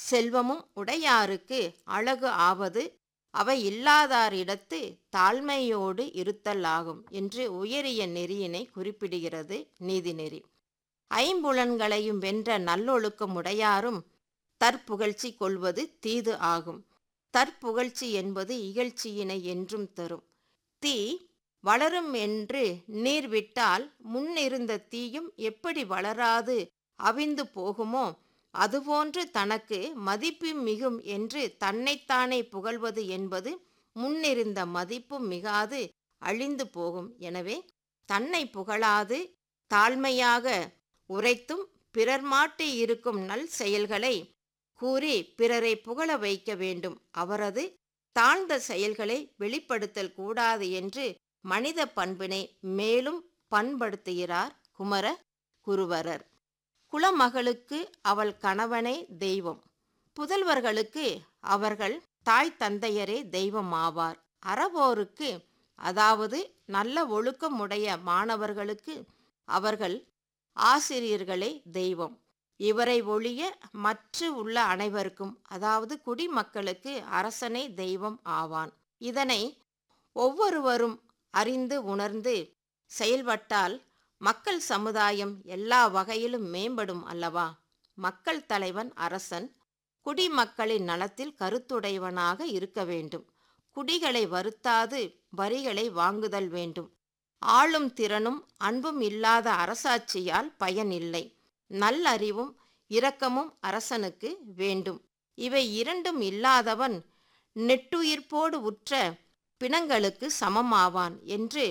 செல்வமும் உடையாருக்கு அழகு ஆவது அவை இல்லாதாரிடத்து தாழ்மையோடு இருத்தல் ஆகும் என்று உயரிய நெறியினை குறிப்பிடுகிறது நீதிநெறி ஐம்புலன்களையும் வென்ற நல்லொழுக்கம் உடையாரும் தற்புகழ்ச்சி கொள்வது தீது ஆகும் தற்புகழ்ச்சி என்பது இகழ்ச்சியினை என்றும் தரும் தீ வளரும் என்று நீர் விட்டால் முன்னிருந்த தீயும் எப்படி வளராது அவிந்து போகுமோ அதுபோன்று தனக்கு மதிப்பு மிகும் என்று தன்னைத்தானே புகழ்வது என்பது முன்னிருந்த மதிப்பும் மிகாது அழிந்து போகும் எனவே தன்னை புகழாது தாழ்மையாக உரைத்தும் பிறர் மாட்டி இருக்கும் நல் செயல்களை கூறி பிறரை புகழ வைக்க வேண்டும் அவரது தாழ்ந்த செயல்களை வெளிப்படுத்தல் கூடாது என்று மனித பண்பினை மேலும் பண்படுத்துகிறார் குமர குருவரர் குலமகளுக்கு அவள் கணவனே தெய்வம் புதல்வர்களுக்கு அவர்கள் தாய் தந்தையரே தெய்வம் ஆவார் அறவோருக்கு அதாவது நல்ல ஒழுக்கமுடைய மாணவர்களுக்கு அவர்கள் ஆசிரியர்களே தெய்வம் இவரை ஒழிய மற்ற உள்ள அனைவருக்கும் அதாவது குடிமக்களுக்கு அரசனே தெய்வம் ஆவான் இதனை ஒவ்வொருவரும் அறிந்து உணர்ந்து செயல்பட்டால் மக்கள் சமுதாயம் எல்லா வகையிலும் மேம்படும் அல்லவா மக்கள் தலைவன் அரசன் குடிமக்களின் நலத்தில் கருத்துடையவனாக இருக்க வேண்டும் குடிகளை வருத்தாது வரிகளை வாங்குதல் வேண்டும் ஆளும் திறனும் அன்பும் இல்லாத அரசாட்சியால் பயன் இல்லை நல்லறிவும் இரக்கமும் அரசனுக்கு வேண்டும் இவை இரண்டும் இல்லாதவன் நெட்டுயிர்ப்போடு உற்ற பிணங்களுக்கு சமமாவான் என்று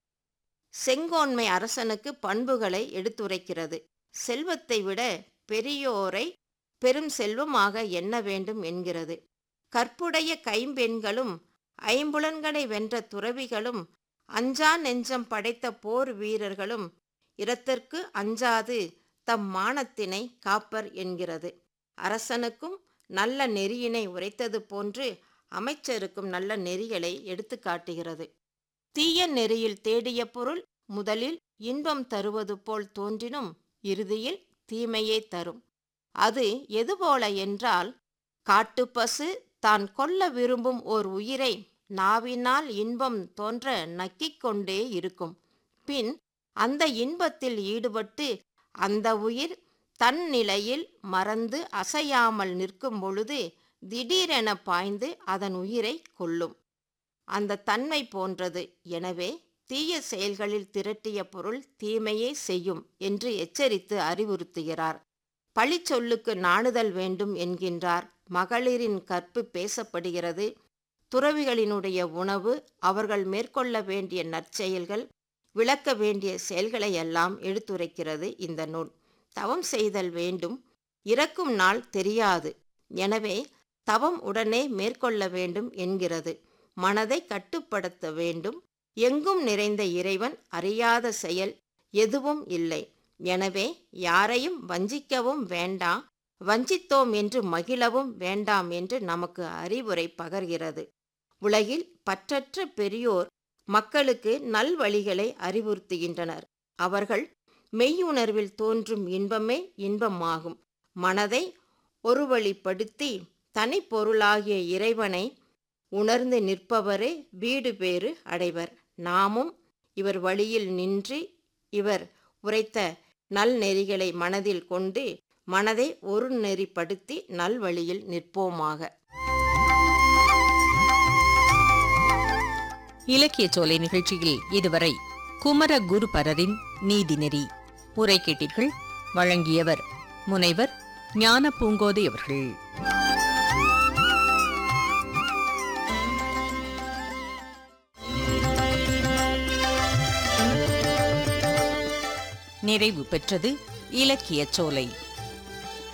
செங்கோன்மை அரசனுக்கு பண்புகளை எடுத்துரைக்கிறது செல்வத்தை விட பெரியோரை பெரும் செல்வமாக எண்ண வேண்டும் என்கிறது கற்புடைய கைம்பெண்களும் ஐம்புலன்களை வென்ற துறவிகளும் அஞ்சா நெஞ்சம் படைத்த போர் வீரர்களும் இரத்திற்கு அஞ்சாது தம் மானத்தினை காப்பர் என்கிறது அரசனுக்கும் நல்ல நெறியினை உரைத்தது போன்று அமைச்சருக்கும் நல்ல நெறிகளை எடுத்து காட்டுகிறது தீய நெறியில் தேடிய பொருள் முதலில் இன்பம் தருவது போல் தோன்றினும் இறுதியில் தீமையே தரும் அது எதுபோல என்றால் காட்டுப்பசு தான் கொல்ல விரும்பும் ஓர் உயிரை நாவினால் இன்பம் தோன்ற நக்கிக் கொண்டே இருக்கும் பின் அந்த இன்பத்தில் ஈடுபட்டு அந்த உயிர் தன் நிலையில் மறந்து அசையாமல் நிற்கும் பொழுது திடீரென பாய்ந்து அதன் உயிரை கொல்லும் அந்த தன்மை போன்றது எனவே தீய செயல்களில் திரட்டிய பொருள் தீமையே செய்யும் என்று எச்சரித்து அறிவுறுத்துகிறார் பழிச்சொல்லுக்கு நாணுதல் வேண்டும் என்கின்றார் மகளிரின் கற்பு பேசப்படுகிறது துறவிகளினுடைய உணவு அவர்கள் மேற்கொள்ள வேண்டிய நற்செயல்கள் விளக்க வேண்டிய செயல்களை எல்லாம் எடுத்துரைக்கிறது இந்த நூல் தவம் செய்தல் வேண்டும் இறக்கும் நாள் தெரியாது எனவே தவம் உடனே மேற்கொள்ள வேண்டும் என்கிறது மனதை கட்டுப்படுத்த வேண்டும் எங்கும் நிறைந்த இறைவன் அறியாத செயல் எதுவும் இல்லை எனவே யாரையும் வஞ்சிக்கவும் வேண்டாம் வஞ்சித்தோம் என்று மகிழவும் வேண்டாம் என்று நமக்கு அறிவுரை பகர்கிறது உலகில் பற்றற்ற பெரியோர் மக்களுக்கு நல்வழிகளை அறிவுறுத்துகின்றனர் அவர்கள் மெய்யுணர்வில் தோன்றும் இன்பமே இன்பமாகும் மனதை ஒருவழிப்படுத்தி தனிப்பொருளாகிய இறைவனை உணர்ந்து நிற்பவரே வீடு பேறு அடைவர் நாமும் இவர் வழியில் நின்று இவர் உரைத்த நல்நெறிகளை மனதில் கொண்டு மனதை ஒரு நெறிப்படுத்தி நல்வழியில் நிற்போமாக இலக்கிய சோலை நிகழ்ச்சியில் இதுவரை குமர குருபரரின் நீதிநெறி உரை கேட்டீர்கள் வழங்கியவர் முனைவர் ஞான பூங்கோதை அவர்கள் நிறைவு பெற்றது இலக்கிய சோலை